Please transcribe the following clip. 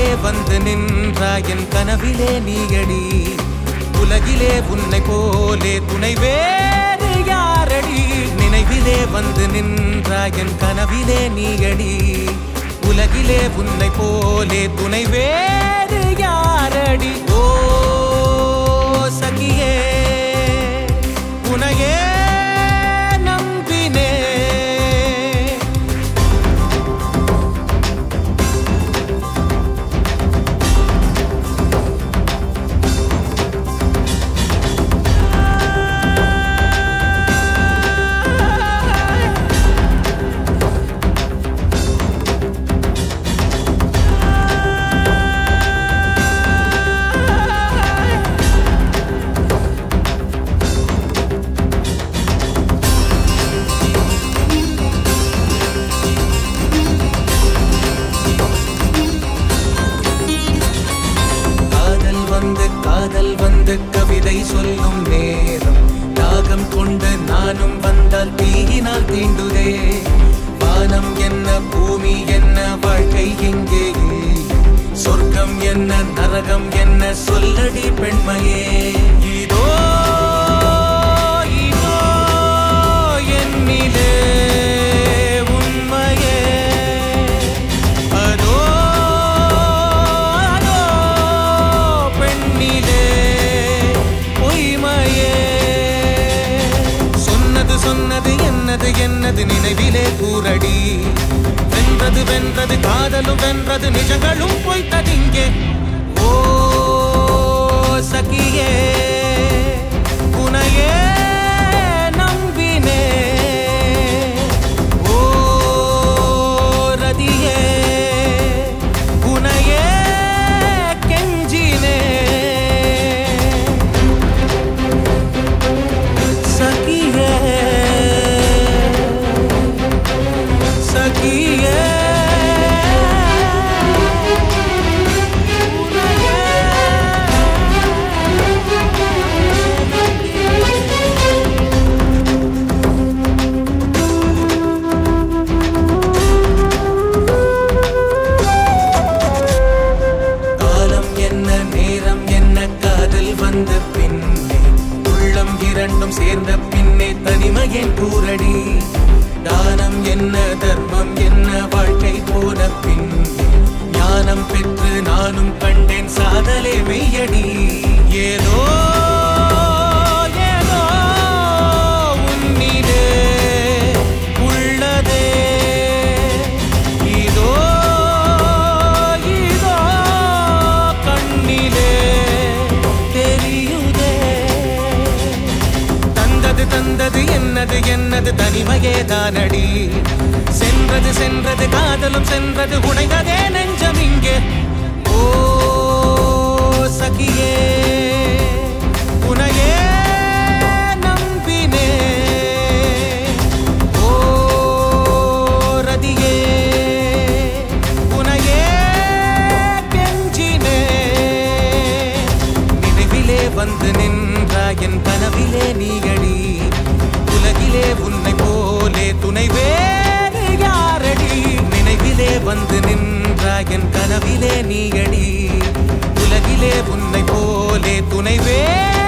நினைவிலே வந்து நின்றாய் என் கனவிலே நீயடி உலகிலே உன்னை போலே துணை வேறு யாரடி நினைவிலே வந்து நின்றாய் என் கனவிலே நீயடி உலகிலே உன்னை போலே துணை வேறு யாரடி ஓ சகியே உனையே நம்பினே காதல் வந்து காதல் வந்து கவிதை சொல்லும் நேரம் தாகம் கொண்டு நானும் வந்தால் தீயினால் தீண்டுதே வானம் என்ன பூமி என்ன வாழ்க்கை எங்கே இல்லை சொர்க்கம் என்ன நரகம் என்ன சொல்லடி பெண்மையே இதோ இதோ என்னிலே உண்மையே அதோ அதோ பெண்ணிலே பொய்மையே சொன்னது சொன்னது என்னது என்னது நினைவிலே கூறடி வென்றது வென்றது காதலும் வென்றது நிஜங்களும் பொய்த்ததிங்கே ஓ சகியே உனையே நம்பினே ஓ ரதியே உனையே கெஞ்சினே சகியே சகியே காலம் என்ன நேரம் என்ன காதல் வந்த பின்னே உள்ளம் இரண்டும் சேர்ந்த பின்னே தனிமையேன் கூறடி தானம் என்ன தர்மம் என்ன வாழ்க்கை போன பின்னே ஞானம் பெற்று நானும் கண்டேன் சாதலே மெய்யடி ஏதோ ஏதோ உன்னிலே உள்ளதே இதோ இதோ கண்ணிலே தெரியுதே தந்தது தந்தது என்னது என்னது தனிமையே தானடி சென்றது சென்றது காதலும் சென்றது உடைந்ததே நெஞ்சம் இங்கே ஓ சகியே உனையே நம்பினே ஓ ரதியே உனையே கெஞ்சினே நினைவிலே வந்து நின்றாய் என் கனவிலே நீயடி உலகிலே உன்னை போலே துணை வேறு யாரடி நினைவிலே வந்து நின்றாய் என் கனவிலே நீயடி உலகிலே உன்னை போலே துணை வேறு